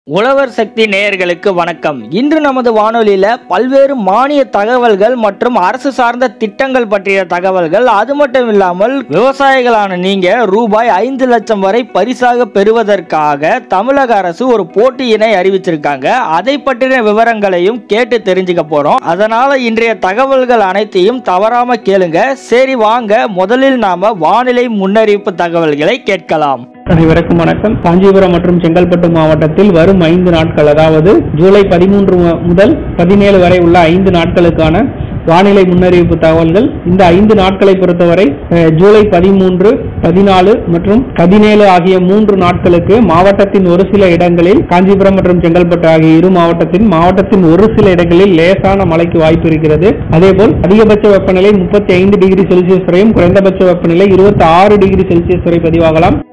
உழவர் சக்தி நேயர்களுக்கு வணக்கம் இன்று நமது வானொலியில பல்வேறு மானிய தகவல்கள் மற்றும் அரசு சார்ந்த திட்டங்கள் பற்றிய தகவல்கள் அது மட்டும் இல்லாமல் விவசாயிகளான நீங்க ரூபாய் ஐந்து லட்சம் வரை பரிசாக பெறுவதற்காக தமிழக அரசு ஒரு போட்டியினை அறிவிச்சிருக்காங்க அதை பற்றின விவரங்களையும் கேட்டு தெரிஞ்சுக்க போறோம் அதனால இன்றைய தகவல்கள் அனைத்தையும் தவறாம கேளுங்க சரி வாங்க முதலில் நாம வானிலை முன்னறிவிப்பு தகவல்களை கேட்கலாம் அனைவருக்கும் வணக்கம் காஞ்சிபுரம் மற்றும் செங்கல்பட்டு மாவட்டத்தில் வரும் ஐந்து நாட்கள் அதாவது ஜூலை பதிமூன்று மு- முதல் பதினேழு வரை உள்ள ஐந்து நாட்களுக்கான வானிலை முன்னறிவிப்பு தகவல்கள் இந்த ஐந்து நாட்களை பொறுத்தவரை அஹ், ஜூலை பதிமூன்று பதினாலு மற்றும் பதினேழு ஆகிய மூன்று நாட்களுக்கு மாவட்டத்தின் ஒரு சில இடங்களில் காஞ்சிபுரம் மற்றும் செங்கல்பட்டு ஆகிய இரு மாவட்டத்தின் மாவட்டத்தின் ஒரு சில இடங்களில் லேசான மழைக்கு வாய்ப்பு இருக்கிறது அதேபோல் அதிகபட்ச வெப்பநிலை முப்பத்தி ஐந்து டிகிரி செல்சியஸ் வரையும் குறைந்தபட்ச வெப்பநிலை இருபத்தி ஆறு டிகிரி செல்சியஸ் வரை பதிவாகலாம்